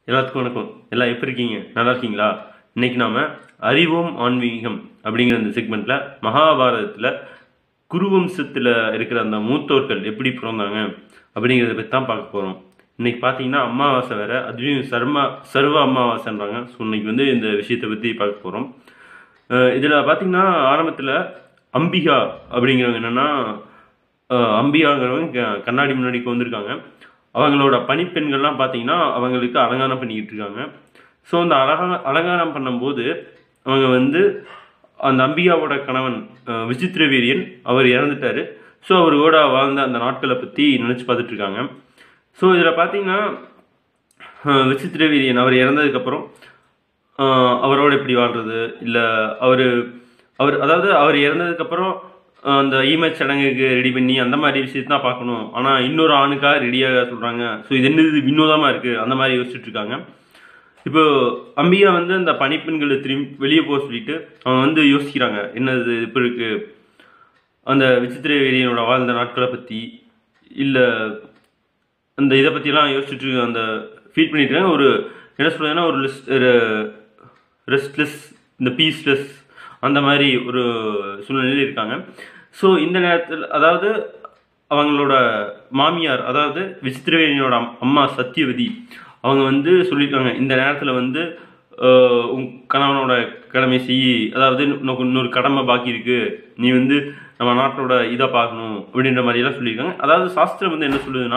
எல்லாத்துக்கும் வணக்கம் எல்லாம் எப்படி இருக்கீங்க நல்லா இருக்கீங்களா இன்னைக்கு நாம அறிவோம் ஆன்மீகம் அப்படிங்கிற அந்த செக்மெண்ட்ல மகாபாரதத்துல குருவம்சத்துல இருக்கிற அந்த மூத்தோர்கள் எப்படி பிறந்தாங்க அப்படிங்கிறத பற்றி தான் பார்க்க போறோம் இன்னைக்கு பார்த்தீங்கன்னா அமாவாசை வேற அதுலேயும் சர்மா சர்வ அமாவாசைன்றாங்க ஸோ இன்னைக்கு வந்து இந்த விஷயத்தை பற்றி பார்க்க போகிறோம் இதில் பார்த்தீங்கன்னா ஆரம்பத்தில் அம்பிகா அப்படிங்கிறவங்க என்னன்னா அஹ், அம்பிகாங்கிறவங்க க- கண்ணாடி முன்னாடிக்கு வந்திருக்காங்க அவங்களோட பணிப்பெண்கள்லாம் பார்த்தீங்கன்னா அவங்களுக்கு அலங்காரம் பண்ணிக்கிட்டு இருக்காங்க ஸோ அந்த அலகா அலங்காரம் பண்ணும்போது அவங்க வந்து அந்த அம்பிகாவோட கணவன் அஹ், விசித்திர வீரியன் அவர் இறந்துட்டாரு ஸோ அவர் கூட வாழ்ந்த அந்த நாட்களை பற்றி நினச்சி பார்த்துட்டு இருக்காங்க ஸோ இதில் பார்த்தீங்கன்னா அஹ், விசித்திர வீரியன் அவர் இறந்ததுக்கப்புறம் ஆஹ் அவரோட எப்படி வாழ்றது இல்லை அவர் அவர் அதாவது அவர் இறந்ததுக்கப்புறம் அந்த ஈமேஜ் சடங்குக்கு ரெடி பண்ணி அந்த மாதிரி விஷயத்தை தான் பார்க்கணும் ஆனால் இன்னொரு ஆணுக்காக ரெடியாக சொல்கிறாங்க ஸோ இது என்னது வினோதமாக இருக்குது அந்த மாதிரி யோசிச்சுட்டு இருக்காங்க இப்போ அம்பிகா வந்து அந்த பணிப்பெண்களை திரும்பி வெளியே போக சொல்லிட்டு அவங்க வந்து யோசிக்கிறாங்க என்னது இப்போ இருக்கு அந்த விசித்திர வீரியனோட வாழ்ந்த நாட்களை பற்றி இல்லை அந்த இதை பற்றிலாம் யோசிச்சுட்டு இருக்க அந்த ஃபீல் பண்ணிட்டு இருக்காங்க ஒரு என்ன சொல்றதுன்னா ஒரு லிஸ்ட் ஒரு ரெஸ்ட்லெஸ் இந்த பீஸ்லெஸ் அந்த மாதிரி ஒரு சூழ்நிலையில் இருக்காங்க ஸோ இந்த நேரத்தில் அதாவது அவங்களோட மாமியார் அதாவது விசித்திரவேணியோட அம்- அம்மா சத்தியவதி அவங்க வந்து சொல்லியிருக்காங்க இந்த நேரத்தில் வந்து ஆஹ், உன் கணவனோட கடமை செய் அதாவது உனக்கு இன்னொரு கடமை பாக்கி இருக்கு நீ வந்து நம்ம நாட்டோட இதை பார்க்கணும் அப்படின்ற மாதிரியெல்லாம் சொல்லியிருக்காங்க அதாவது சாஸ்திரம் வந்து என்ன சொல்லுதுன்னா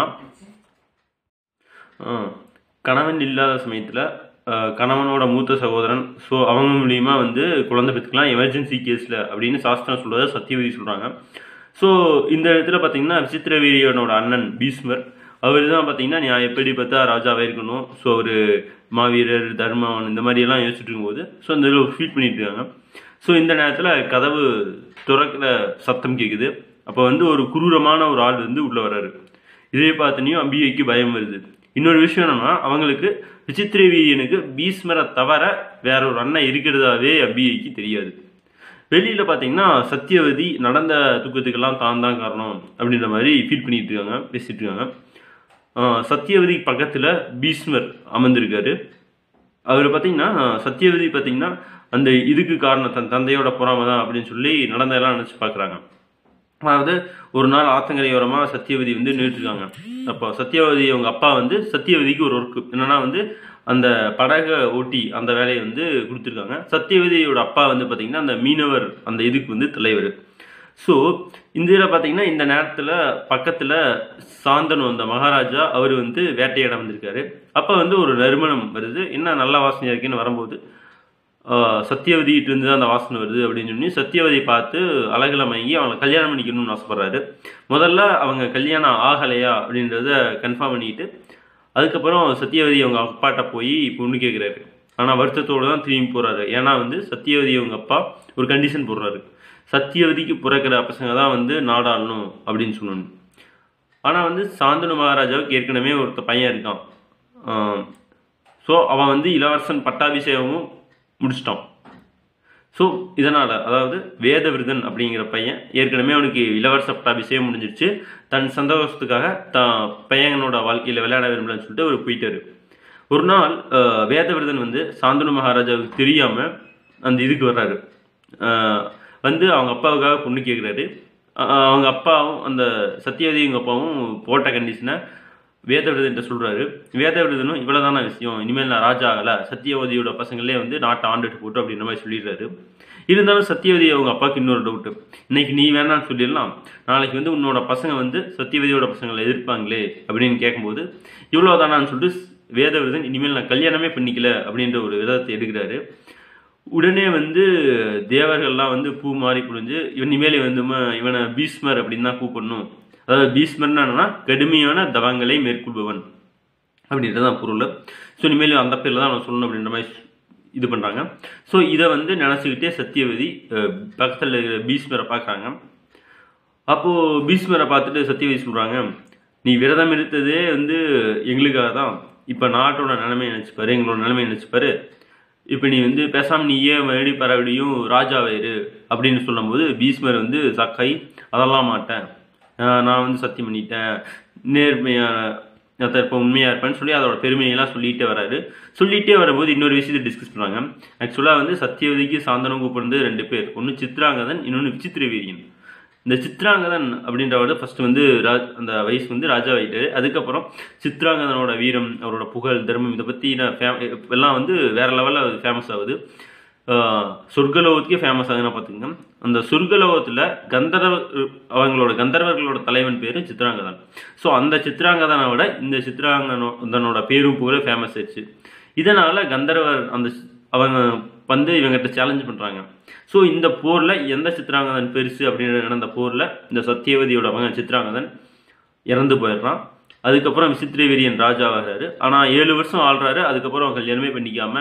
ஆ, கணவன் இல்லாத சமயத்தில் கணவனோட மூத்த சகோதரன் ஸோ அவங்க மூலியமா வந்து குழந்தை பெற்றுக்கலாம் எமர்ஜென்சி கேஸில் அப்படின்னு சாஸ்திரம் சொல்றதை சத்தியவதி சொல்கிறாங்க ஸோ இந்த இடத்துல பார்த்தீங்கன்னா விசித்திர வீரியனோட அண்ணன் பீஸ்மர் அவர் தான் பார்த்தீங்கன்னா நான் எப்படி பார்த்தா ராஜாவே இருக்கணும் ஸோ அவர் மாவீரர் தர்மவன் இந்த மாதிரி எல்லாம் யோசிச்சுட்டு இருக்கும்போது ஸோ இந்த இதில் ஃபீட் பண்ணிட்டு இருக்காங்க ஸோ இந்த நேரத்தில் கதவு திறக்கிற சத்தம் கேட்குது அப்போ வந்து ஒரு குரூரமான ஒரு ஆள் வந்து உள்ளே வராரு இதை பார்த்தனையும் அம்பிகைக்கு பயம் வருது இன்னொரு விஷயம் என்னன்னா அவங்களுக்கு விசித்திர வீரியனுக்கு பீஸ்மரை தவிர வேற ஒரு அண்ணன் இருக்கிறதாவே அம்பிகைக்கு தெரியாது வெளியில பாத்தீங்கன்னா சத்தியவதி நடந்த துக்கத்துக்கெல்லாம் தான் தான் காரணம் அப்படின்ற மாதிரி ஃபீல் பண்ணிட்டு இருக்காங்க பேசிட்டு இருக்காங்க ஆஹ் சத்தியவதி பக்கத்துல பீஸ்மர் அமர்ந்திருக்காரு அவர் பார்த்தீங்கன்னா சத்தியவதி பார்த்தீங்கன்னா அந்த இதுக்கு காரணம் தன் தந்தையோட பொறாமை தான் அப்படின்னு சொல்லி நடந்ததெல்லாம் நினச்சி பார்க்குறாங்க அதாவது ஒரு நாள் ஆத்தங்கரையோரமாக சத்தியவதி வந்து நின்றுட்டுருக்காங்க அப்போ சத்தியவதி அவங்க அப்பா வந்து சத்தியவதிக்கு ஒரு ஒர்க்கு என்னன்னா வந்து அந்த படகை ஓட்டி அந்த வேலையை வந்து கொடுத்துருக்காங்க சத்தியவதியோட அப்பா வந்து பார்த்தீங்கன்னா அந்த மீனவர் அந்த இதுக்கு வந்து தலைவர் ஸோ இந்த இதில் பார்த்தீங்கன்னா இந்த நேரத்தில் பக்கத்தில் சாந்தனு அந்த மகாராஜா அவர் வந்து வேட்டையாட வந்திருக்காரு அப்போ வந்து ஒரு நறுமணம் வருது என்ன நல்ல வாசனையாக இருக்குன்னு வரும்போது ஆஹ், சத்தியவதிகிட்ட இருந்து தான் அந்த வாசனை வருது அப்படின்னு சொல்லி சத்தியவதியை பார்த்து அழகுல மயங்கி அவங்களை கல்யாணம் பண்ணிக்கணும்னு ஆசைப்படுறாரு முதல்ல அவங்க கல்யாணம் ஆகலையா அப்படின்றத கன்ஃபார்ம் பண்ணிட்டு அதுக்கப்புறம் சத்தியவதி அவங்க அப்பாட்ட போய் பொண்ணு கேட்குறாரு ஆனால் வருத்தத்தோடு தான் திரும்பி போறாரு ஏன்னா வந்து சத்தியவதி அவங்க அப்பா ஒரு கண்டிஷன் போடுறாரு சத்தியவதிக்கு பிறக்கிற பசங்க தான் வந்து நாடாளணும் அப்படின்னு சொல்லணும் ஆனால் வந்து சாந்தனு மகாராஜாவுக்கு ஏற்கனவே ஒருத்த பையன் இருக்கான் ஸோ அவன் வந்து இளவரசன் பட்டாபிஷேகமும் முடிச்சிட்டான் ஸோ இதனால் அதாவது வேதவிருதன் அப்படிங்கிற பையன் ஏற்கனவே அவனுக்கு இளவரச பட்டாபிஷேகம் முடிஞ்சிருச்சு தன் சந்தோஷத்துக்காக தான் பையனோட வாழ்க்கையில் விளையாட விரும்பலன்னு சொல்லிட்டு அவர் போயிட்டாரு ஒரு நாள் அஹ், வேதவிருதன் வந்து சாந்தனு மகாராஜாவுக்கு தெரியாமல் அந்த இதுக்கு வர்றாரு அஹ், வந்து அவங்க அப்பாவுக்காக பொண்ணு கேட்குறாரு அவங்க அப்பாவும் அந்த சத்தியவதி அவங்க அப்பாவும் போட்ட கண்டிஷனை வேதவிரதன்ட்ட சொல்றாரு வேதவிரதனும் இவ்வளவுதான விஷயம் இனிமேல் நான் ராஜா ஆகல சத்தியவதியோட பசங்களே வந்து நாட்டை ஆண்டுட்டு போட்டு அப்படின்ற மாதிரி சொல்லிடுறாரு இருந்தாலும் சத்தியவதி அவங்க அப்பாவுக்கு இன்னொரு டவுட் இன்னைக்கு நீ வேணாம்னு சொல்லிடலாம் நாளைக்கு வந்து உன்னோட பசங்க வந்து சத்தியவதியோட பசங்களை எதிர்ப்பாங்களே அப்படின்னு கேட்கும்போது இவ்வளவுதானான்னு சொல்லிட்டு வேதவிரதன் இனிமேல் நான் கல்யாணமே பண்ணிக்கல அப்படின்ற ஒரு விதத்தை எடுக்கிறாரு உடனே வந்து தேவர்கள்லாம் வந்து பூ மாறி புழிஞ்சு இவன் இனிமேல் வந்து ம- இவனை பீஸ்மர் அப்படின்னு தான் கூப்பிடணும் அதாவது பீஸ்மர்னா என்னன்னா கடுமையான தவங்களை மேற்கொள்பவன் அப்படின்றது தான் பொருள் ஸோ இனிமேல் அந்த பேரில் தான் அவன் சொல்லணும் அப்படின்ற மாதிரி இது பண்ணுறாங்க ஸோ இதை வந்து நினச்சிக்கிட்டே சத்தியவதி அஹ், பக்கத்தில் இருக்கிற பீஸ்மரை பார்க்குறாங்க அப்போது பீஸ்மரை பார்த்துட்டு சத்தியவதி சொல்கிறாங்க நீ விரதம் எடுத்ததே வந்து எங்களுக்காக தான் இப்போ நாட்டோட நிலைமையை நினச்சிப்பாரு எங்களோட நிலைமையை நினச்சிப்பாரு இப்போ நீ வந்து பேசாமல் நீ ஏன் மறுபடி பரவடியும் ராஜாவாயிரு அப்படின்னு சொல்லும்போது பீஸ்மர் வந்து சக்காய் அதெல்லாம் மாட்டேன் ஆஹ் நான் வந்து சத்தியம் பண்ணிட்டேன் நேர்மையான ஒருத்தர் இப்போ உண்மையாக இருப்பான்னு சொல்லி அதோட பெருமையெல்லாம் சொல்லிட்டே வராரு சொல்லிட்டே வரும்போது இன்னொரு விஷயத்தை டிஸ்கஸ் பண்ணுவாங்க ஆக்சுவலாக வந்து சத்தியவதிக்கு சாந்தனம் கூப்பிடுறது ரெண்டு பேர் ஒன்று சித்ராங்கதன் இன்னொன்று விசித்திர வீரியன் இந்த சித்ராங்கதன் அப்படின்றவர் ஃபர்ஸ்ட் வந்து ராஜ் அந்த வயசு வந்து ராஜாவாயிட்டாரு அதுக்கப்புறம் சித்ராங்கதனோட வீரம் அவரோட புகழ் தர்மம் இதை பற்றின ஃபே எல்லாம் வந்து வேற லெவலில் ஃபேமஸ் ஆகுது ஆஹ் சொர்க்கலோகத்துக்கே ஃபேமஸ் ஆகுதுன்னு பார்த்துங்க அந்த சொர்க்கலோகத்தில் கந்தர்வ அவங்களோட கந்தர்வர்களோட தலைவன் பேர் சித்ராங்கதன் ஸோ அந்த சித்ராங்கதனை விட இந்த சித்ராங்கதனோட பேரும் புகழும் ஃபேமஸ் ஆயிடுச்சு இதனால கந்தர்வர் அந்த சி- அவங்க வந்து இவங்ககிட்ட சேலஞ்ச் பண்றாங்க ஸோ இந்த போர்ல எந்த சித்ராங்கதன் பெருசு அப்படின்னு நடந்த போர்ல இந்த சத்தியவதியோட மகன் சித்ராங்கதன் இறந்து போயிடுறான் அதுக்கப்புறம் விசித்திர வீரியன் ராஜாவாகிறாரு ஆனா ஏழு வருஷம் ஆள்றாரு அதுக்கப்புறம் கல்யாணமே பண்ணிக்காம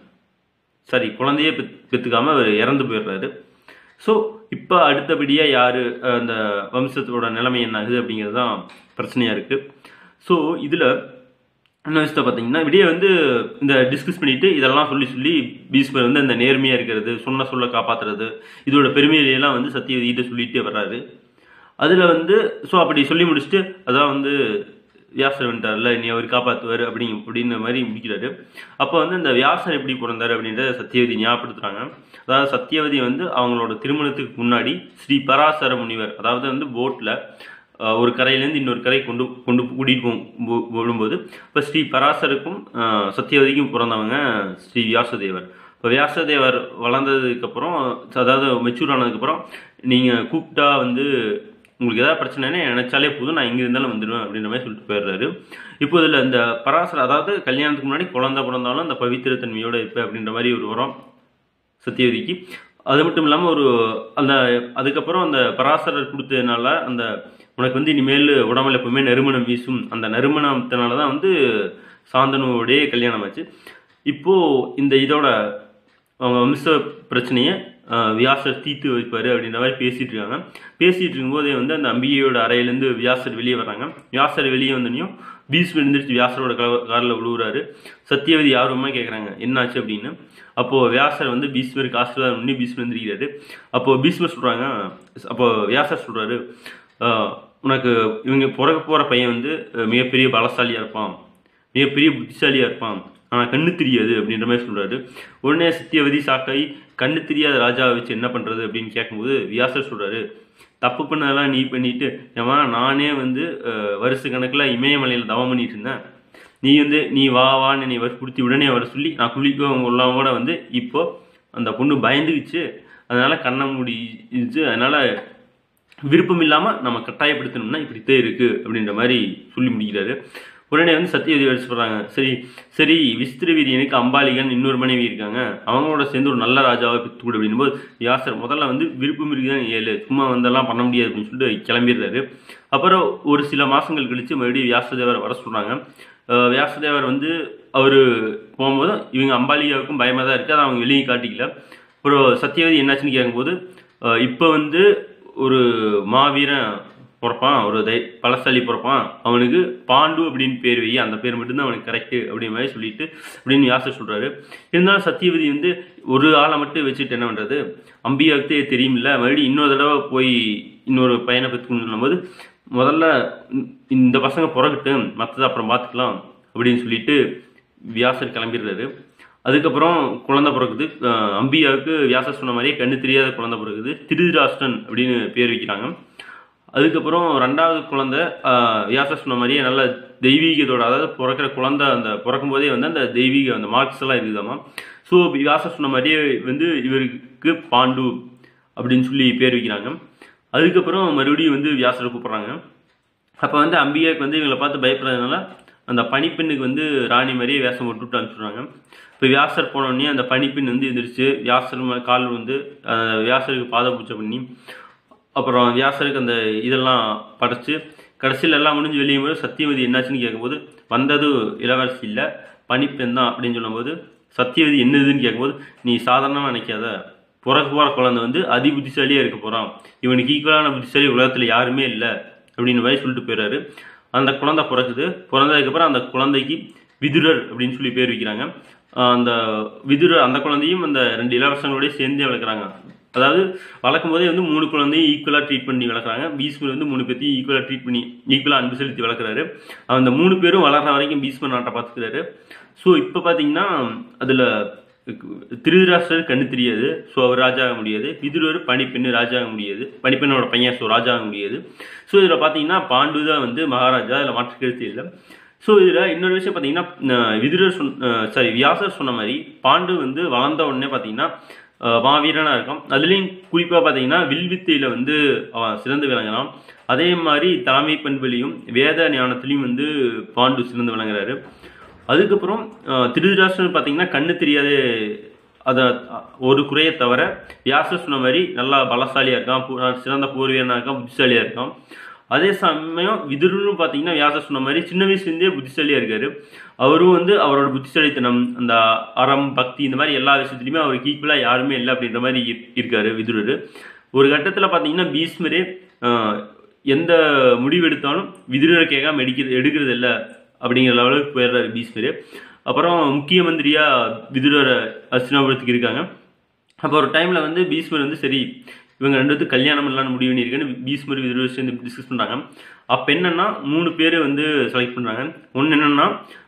சரி குழந்தையே பெத் பெற்றுக்காம அவர் இறந்து போயிடுறாரு ஸோ இப்போ அடுத்தபடியாக யார் அந்த வம்சத்தோட நிலைமை என்ன ஆகுது அப்படிங்கிறது தான் பிரச்சனையாக இருக்குது ஸோ இதில் என்ன விஷயத்தை பார்த்தீங்கன்னா விடிய வந்து இந்த டிஸ்கஸ் பண்ணிட்டு இதெல்லாம் சொல்லி சொல்லி பீஸ்மர் வந்து அந்த நேர்மையாக இருக்கிறது சொன்ன சொல்ல காப்பாற்றுறது இதோட பெருமையிலையெல்லாம் வந்து சத்தியவதிகிட்ட சொல்லிட்டே வர்றாரு அதில் வந்து ஸோ அப்படி சொல்லி முடிச்சுட்டு அதான் வந்து வியாசர் வந்துட்டார்ல நீ அவர் காப்பாற்றுவார் அப்படிங்க அப்படின்ற மாதிரி முடிக்கிறாரு அப்போ வந்து இந்த வியாசர் எப்படி பிறந்தார் அப்படின்றத சத்தியவதி ஞாபகப்படுத்துறாங்க அதாவது சத்தியவதி வந்து அவங்களோட திருமணத்துக்கு முன்னாடி ஸ்ரீ பராசர முனிவர் அதாவது வந்து போட்டில் ஒரு கரையிலேருந்து இன்னொரு கரை கொண்டு கொண்டு கூட்டிகிட்டு போ விடும்போது இப்போ ஸ்ரீ பராசருக்கும் ஆஹ், சத்தியவதிக்கும் பிறந்தவங்க ஸ்ரீ வியாசதேவர் இப்போ வியாசதேவர் வளர்ந்ததுக்கப்புறம் அதாவது மெச்சூர் ஆனதுக்கப்புறம் நீங்கள் கூப்பிட்டா வந்து உங்களுக்கு ஏதாவது பிரச்சனைனா நினைச்சாலே போதும் நான் எங்கே இருந்தாலும் வந்துடுவேன் அப்படின்ற மாதிரி சொல்லிட்டு போயிடுறாரு இப்போ இதில் இந்த பராசர் அதாவது கல்யாணத்துக்கு முன்னாடி குழந்தை பிறந்தாலும் அந்த பவித்திரத்தன்மையோட இருப்பேன் அப்படின்ற மாதிரி ஒரு வரம் சத்தியவதிக்கு அது மட்டும் இல்லாமல் ஒரு அந்த அதுக்கப்புறம் அந்த பராசரர் கொடுத்ததுனால அந்த உனக்கு வந்து இனிமேல் உடம்புல எப்பவுமே நறுமணம் வீசும் அந்த நறுமணத்தினால தான் வந்து சாந்தனுவோடைய கல்யாணம் ஆச்சு இப்போ இந்த இதோட அவங்க வம்ச பிரச்சனையை ஆஹ், வியாசர் தீர்த்து வைப்பாரு அப்படின்ற மாதிரி பேசிட்டு இருக்காங்க பேசிட்டு இருக்கும்போதே வந்து அந்த அம்பிகையோட அறையிலேருந்து வியாசர் வெளியே வர்றாங்க வியாசர் வெளியே வந்தோடனையும் பீஸ்மர் எழுந்திரிச்சு வியாசரோட காரில் விழுவுறாரு சத்தியவதி யாருமா கேட்குறாங்க என்னாச்சு அப்படின்னு அப்போது வியாசர் வந்து பீஸ்மருக்கு ஆசீர்வாதம் பண்ணி பீஸ்மர் எந்திரிக்கிறாரு அப்போது பீஸ்மர் சொல்கிறாங்க அப்போ வியாசர் சொல்கிறாரு உனக்கு இவங்க பிறக்க போகிற பையன் வந்து அஹ், மிகப்பெரிய பலசாலியாக இருப்பான் மிகப்பெரிய புத்திசாலியாக இருப்பான் ஆனால் கண்ணு தெரியாது அப்படின்ற மாதிரி சொல்கிறாரு உடனே சத்தியவதி சாக்காய் கண்ணு தெரியாத ராஜாவை வச்சு என்ன பண்ணுறது அப்படின்னு கேட்கும்போது வியாசர் சொல்கிறாரு தப்பு பண்ணதெல்லாம் நீ பண்ணிட்டு ஏமா நானே வந்து அஹ், வருஷ கணக்கில் இமயமலையில் தவம் பண்ணிட்டு இருந்தேன் நீ வந்து நீ வா வான்னு நீ வற்புறுத்தி உடனே வர சொல்லி நான் குளிக்கவும் உள்ளவங்க வந்து இப்போ அந்த பொண்ணு பயந்துக்குச்சு அதனால கண்ணை மூடிச்சு அதனால விருப்பம் இல்லாமல் நம்ம கட்டாயப்படுத்தணும்னா இப்படித்தான் இருக்கு அப்படின்ற மாதிரி சொல்லி முடிக்கிறாரு உடனே வந்து சத்தியவதி வச்சு சொல்றாங்க சரி சரி விசித்திர வீரியனுக்கு அம்பாலிகன் இன்னொரு மனைவி இருக்காங்க அவங்களோட சேர்ந்து ஒரு நல்ல ராஜாவை பெற்று கொடு அப்படின்போது வியாசர் முதல்ல வந்து விருப்பம் இருக்குதான் ஏழு சும்மா வந்தெல்லாம் பண்ண முடியாது அப்படின்னு சொல்லிட்டு கிளம்பிடுறாரு அப்புறம் ஒரு சில மாசங்கள் கழிச்சு மறுபடியும் வியாசதேவரை வர சொல்றாங்க அஹ் வியாசதேவர் வந்து அவர் போகும்போது இவங்க அம்பாலிகாவுக்கும் பயமாக தான் இருக்குது அதை அவங்க வெளியே காட்டிக்கல அப்புறம் சத்தியவதி என்னாச்சுன்னு கேட்கும்போது இப்போ வந்து ஒரு மாவீரன் பிறப்பான் ஒரு தை பலசாலி பிறப்பான் அவனுக்கு பாண்டு அப்படின்னு பேர் வை அந்த பேர் மட்டும்தான் அவனுக்கு கரெக்டு அப்படின்ற மாதிரி சொல்லிட்டு அப்படின்னு வியாசர் சொல்றாரு இருந்தாலும் சத்தியவதி வந்து ஒரு ஆளை மட்டும் வச்சுட்டு என்ன பண்றது அம்பியாவுக்கு தெரியுமில்ல மறுபடியும் இன்னொரு தடவை போய் இன்னொரு பையனை பெற்றுக்கணும் போது முதல்ல இந்த- இந்த பசங்க பிறக்கட்டும் மற்றதை அப்புறம் பார்த்துக்கலாம் அப்படின்னு சொல்லிட்டு வியாசர் கிளம்பிடுறாரு அதுக்கப்புறம் குழந்தை பிறக்குது அஹ் அம்பியாவுக்கு வியாசர் சொன்ன மாதிரியே கண்ணு தெரியாத குழந்தை பிறக்குது திருதராஷ்டன் அப்படின்னு பேர் வைக்கிறாங்க அதுக்கப்புறம் ரெண்டாவது குழந்தை ஆஹ், வியாசர் சொன்ன மாதிரியே நல்ல தெய்வீகத்தோட அதாவது பிறக்கிற குழந்தை அந்த பிறக்கும் போதே வந்து அந்த தெய்வீக அந்த மார்க்ஸ் எல்லாம் இருக்குதாமா ஸோ வியாசர் சொன்ன மாதிரியே வந்து இவருக்கு பாண்டு அப்படின்னு சொல்லி பேர் வைக்கிறாங்க அதுக்கப்புறம் மறுபடியும் வந்து வியாசரை கூப்பிட்றாங்க அப்போ வந்து அம்பிகைக்கு வந்து இவங்களை பார்த்து பயப்படுறதுனால அந்த பனிப்பெண்ணுக்கு வந்து ராணி மாதிரியே வேஷம் விட்டுட்டு அனுப்பிச்சுடுறாங்க இப்போ வியாசர் போனோடனே அந்த பனிப்பெண் வந்து எந்திரிச்சு வியாசர் மேல கால் வந்து அஹ், வியாசருக்கு பாத பூஜை பண்ணி அப்புறம் வியாசருக்கு அந்த இதெல்லாம் படைச்சு கடைசியில் எல்லாம் முடிஞ்சு வெளியே போது சத்தியவதி என்னாச்சுன்னு கேட்கும்போது வந்தது இளவரசி இல்லை பனிப்பெண் தான் அப்படின்னு சொல்லும்போது சத்தியவதி என்னதுன்னு கேட்கும்போது நீ சாதாரணமாக நினைக்காத பிறக்க போகிற குழந்தை வந்து அதி புத்திசாலியாக இருக்க போகிறான் இவனுக்கு ஈக்குவலான புத்திசாலி உலகத்தில் யாருமே இல்லை அப்படின்னு மாதிரி சொல்லிட்டு போயிடுறாரு அந்த குழந்தை பிறக்குது பிறந்ததுக்கப்புறம் அந்த குழந்தைக்கு விதுரர் அப்படின்னு சொல்லி பேர் வைக்கிறாங்க ஆஹ் அந்த விதுரர் அந்த குழந்தையும் அந்த ரெண்டு இளவரசங்களோடய சேர்ந்தே வளர்க்குறாங்க அதாவது வளர்க்கும் போதே வந்து மூணு குழந்தையும் ஈக்குவலாக ட்ரீட் பண்ணி வளர்க்குறாங்க பீஸ்மர் வந்து மூணு பேர்த்தையும் ஈக்குவலாக ட்ரீட் பண்ணி ஈக்குவலாக அன்பு செலுத்தி வளர்க்குறாரு அந்த மூணு பேரும் வளர்ற வரைக்கும் பீஸ்மர் நாட்டை பார்த்துக்கிறாரு ஸோ இப்போ பார்த்தீங்கன்னா அதில் திருதராஷ்டர் கண்ணு தெரியாது ஸோ அவர் ராஜா ஆக முடியாது விதுரர் பனிப்பெண்ணு ராஜா ஆக முடியாது பனிப்பெண்ணோட பையன் ஸோ ராஜா ஆக முடியாது ஸோ இதில் பார்த்தீங்கன்னா பாண்டு தான் வந்து மகாராஜா இதில் மாற்று கருத்து இல்லை ஸோ இதில் இன்னொரு விஷயம் பார்த்தீங்கன்னா விதுரர் சொன் சாரி வியாசர் சொன்ன மாதிரி பாண்டு வந்து வளர்ந்த உடனே பார்த்தீங்கன்னா மாவீரனாக இருக்கான் அதுலேயும் குறிப்பாக பார்த்தீங்கன்னா வில்வித்தையில் வந்து அவன் சிறந்து விளங்குறான் அதே மாதிரி தலைமை பண்புலையும் வேத ஞானத்திலையும் வந்து பாண்டு சிறந்து விளங்குறாரு அதுக்கப்புறம் திருதராஷ்டிரன் பார்த்தீங்கன்னா கண்ணு தெரியாத அதை ஒரு குறையை தவிர வியாசர் சொன்ன மாதிரி நல்லா பலசாலியாக இருக்கான் சிறந்த போர் வீரனாக இருக்கான் புத்திசாலியாக இருக்கான் அதே சமயம் விதுருன்னு பார்த்தீங்கன்னா வியாசர் சொன்ன மாதிரி சின்ன வயசுலேருந்தே புத்திசாலியாக இருக்காரு அவரும் வந்து அவரோட புத்திசாலித்தனம் அந்த அறம் பக்தி இந்த மாதிரி எல்லா விஷயத்துலையுமே அவருக்கு ஈக்குவலாக யாருமே இல்லை அப்படின்ற மாதிரி இருக்காரு விதுரர் ஒரு கட்டத்தில் பார்த்தீங்கன்னா பீஸ்மரே எந்த முடிவு எடுத்தாலும் விதுரரை கேட்காம எடுக்கிறது எடுக்கிறது இல்லை அப்படிங்கிற லெவலுக்கு போயிடுறாரு பீஸ்மர் அப்புறம் முக்கிய மந்திரியா விதுரர் அஸ்தினாபுரத்துக்கு இருக்காங்க அப்போ ஒரு டைமில் வந்து பீஸ்மர் வந்து சரி இவங்க ரெண்டு பேருக்கு கல்யாணம் பண்ணலான்னு முடிவு பண்ணியிருக்கேன்னு பீஸ்மர் விதுரர் சேர்ந்து டிஸ்கஸ் பண்ணுறாங்க அப்போ என்னென்னா மூணு பேர் வந்து செலக்ட் பண்ணுறாங்க ஒன்று என்னென்னா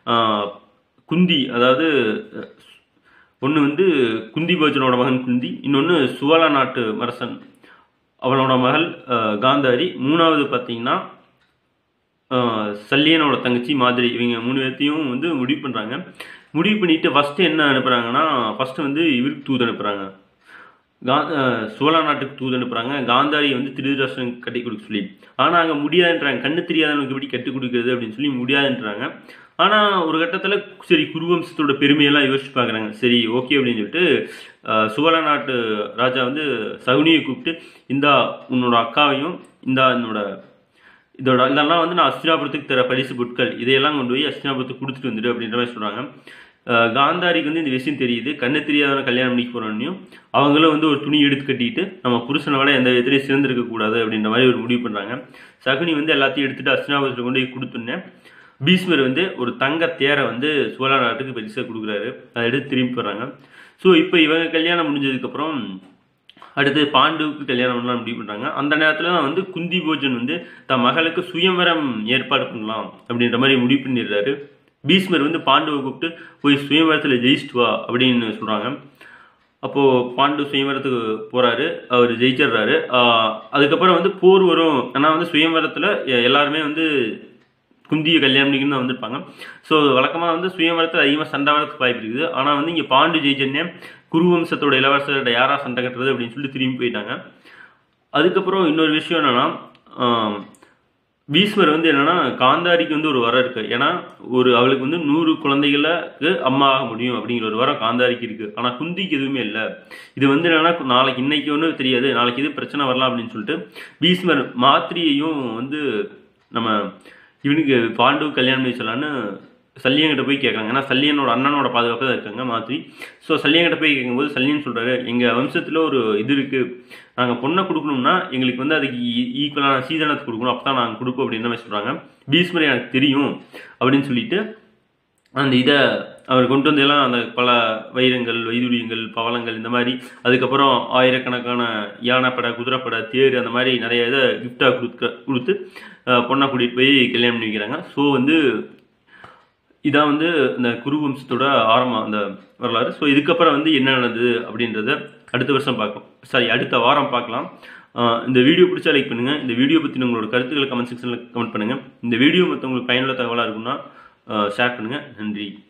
குந்தி அதாவது ஒன்று வந்து குந்தி போஜனோட மகன் குந்தி இன்னொன்று சுவல நாட்டு மரசன் அவனோட மகள் காந்தாரி மூணாவது பார்த்தீங்கன்னா சல்லியனோட தங்கச்சி மாதிரி இவங்க மூணு பேர்த்தையும் வந்து முடிவு பண்ணுறாங்க முடிவு பண்ணிட்டு ஃபஸ்ட்டு என்ன அனுப்புகிறாங்கன்னா ஃபஸ்ட்டு வந்து இவருக்கு தூது அனுப்புகிறாங்க கா சோழ நாட்டுக்கு தூது அனுப்புகிறாங்க காந்தாரி வந்து திருதராஷ்டிரம் கட்டி கொடுக்க சொல்லி ஆனால் அங்கே முடியாதுன்றாங்க கண்ணு தெரியாதவனுக்கு எப்படி கட்டி கொடுக்குறது அப்படின்னு சொல்லி முடியாதுன்றாங்க ஆனால் ஒரு கட்டத்தில் சரி குருவம்சத்தோட பெருமையெல்லாம் யோசிச்சு பார்க்குறாங்க சரி ஓகே அப்படின்னு சொல்லிட்டு சுவல நாட்டு ராஜா வந்து சகுனியை கூப்பிட்டு இந்தா உன்னோட அக்காவையும் இந்தா என்னோட இதோட இதெல்லாம் வந்து நான் அஸ்தினாபுரத்துக்கு தர பரிசு பொருட்கள் இதையெல்லாம் கொண்டு போய் அஸ்தினாபுரத்துக்கு கொடுத்துட்டு வந்துடு அப்படின்ற மாதிரி சொல்கிறாங்க காந்தாரிக்கு வந்து இந்த விஷயம் தெரியுது கண்ணு தெரியாதவன கல்யாணம் பண்ணிக்க போகிறோன்னையும் அவங்களும் வந்து ஒரு துணி எடுத்து கட்டிட்டு நம்ம புருஷனை விட எந்த விதத்துலையும் சிறந்திருக்க கூடாது அப்படின்ற மாதிரி ஒரு முடிவு பண்ணுறாங்க சகுனி வந்து எல்லாத்தையும் எடுத்துட்டு அஸ்தினாபுரத்தில் கொண்டு போய் கொடுத்துன்னே பீஸ்மர் வந்து ஒரு தங்க தேரை வந்து சோழ நாட்டுக்கு பரிசாக கொடுக்குறாரு அதை எடுத்து திரும்பி போடுறாங்க ஸோ இப்போ இவங்க கல்யாணம் முடிஞ்சதுக்கப்புறம் அடுத்து பாண்டுவுக்கு கல்யாணம் பண்ணலாம் முடிவு பண்ணுறாங்க அந்த நேரத்தில் தான் வந்து குந்தி போஜன் வந்து தன் மகளுக்கு சுயம்பரம் ஏற்பாடு பண்ணலாம் அப்படின்ற மாதிரி முடிவு பண்ணிடுறாரு பீஸ்மர் வந்து பாண்டுவை கூப்பிட்டு போய் சுயம்பரத்தில் ஜெயிச்சிட்டு வா அப்படின்னு சொல்கிறாங்க அப்போது பாண்டு சுயம்பரத்துக்கு போகிறாரு அவர் ஜெயிச்சிடுறாரு அதுக்கப்புறம் வந்து போர் வரும் ஏன்னா வந்து சுயம்பரத்தில் எல்லாருமே வந்து குந்திய கல்யாணம் பண்ணிக்கணும் தான் வந்திருப்பாங்க ஸோ வழக்கமாக வந்து சுயம்பரத்தில் அதிகமாக சண்டை வரத்துக்கு வாய்ப்பு இருக்குது ஆனால் வந்து இங்கே பாண்டு ஜெயிச்சன்னே குருவம்சத்தோட இளவரசர்கிட்ட யாரா சண்டை கட்டுறது அப்படின்னு சொல்லி திரும்பி போயிட்டாங்க அதுக்கப்புறம் இன்னொரு விஷயம் என்னன்னா பீஸ்மர் வந்து என்னன்னா காந்தாரிக்கு வந்து ஒரு வரம் இருக்கு ஏன்னா ஒரு அவளுக்கு வந்து நூறு குழந்தைகளுக்கு அம்மா ஆக முடியும் அப்படிங்கிற ஒரு வரம் காந்தாரிக்கு இருக்கு ஆனா குந்திக்கு எதுவுமே இல்லை இது வந்து என்னன்னா நாளைக்கு இன்னைக்கு ஒன்றும் தெரியாது நாளைக்கு இது பிரச்சனை வரலாம் அப்படின்னு சொல்லிட்டு பீஸ்மர் மாத்திரியையும் வந்து நம்ம இவனுக்கு பாண்டு கல்யாணம் பண்ணி சொல்லலான்னு சல்லியங்கிட்ட போய் கேட்குறாங்க ஏன்னா சல்லியனோட அண்ணனோட பாதுகாப்பு தான் இருக்காங்க மாற்றி ஸோ சல்லியங்கிட்ட போய் கேட்கும்போது சல்லியன் சொல்கிறாரு எங்கள் வம்சத்தில் ஒரு இது இருக்குது நாங்கள் பொண்ணை கொடுக்கணும்னா எங்களுக்கு வந்து அதுக்கு ஈக்குவலான சீதனத்தை கொடுக்கணும் அப்போ தான் நாங்கள் கொடுப்போம் அப்படின்னு மாதிரி சொல்கிறாங்க பீஸ்மரை எனக்கு தெரியும் அப்படின்னு சொல்லிட்டு அந்த இதை அவர் கொண்டு வந்தெல்லாம் அந்த பல வைரங்கள் வைதுரியங்கள் பவளங்கள் இந்த மாதிரி அதுக்கப்புறம் ஆயிரக்கணக்கான யானைப்படை குதிரைப்படை தேர் அந்த மாதிரி நிறைய இதை கிஃப்டாக கொடுக்க கொடுத்து பொண்ணை கூட்டிகிட்டு போய் கல்யாணம் பண்ணி வைக்கிறாங்க ஸோ வந்து இதான் வந்து இந்த குரு வம்சத்தோட ஆரம்பம் அந்த வரலாறு ஸோ இதுக்கப்புறம் வந்து என்ன நடந்தது அப்படின்றத அடுத்த வருஷம் பார்க்கலாம் சாரி அடுத்த வாரம் பார்க்கலாம் இந்த வீடியோ பிடிச்சா லைக் பண்ணுங்கள் இந்த வீடியோ பற்றி உங்களோட கருத்துக்களை கமெண்ட் செக்ஷனில் கமெண்ட் பண்ணுங்கள் இந்த வீடியோ மற்றவங்களுக்கு பயனுள்ள தகவலாக இருக்குன்னா ஷேர் பண்ணுங்கள் நன்றி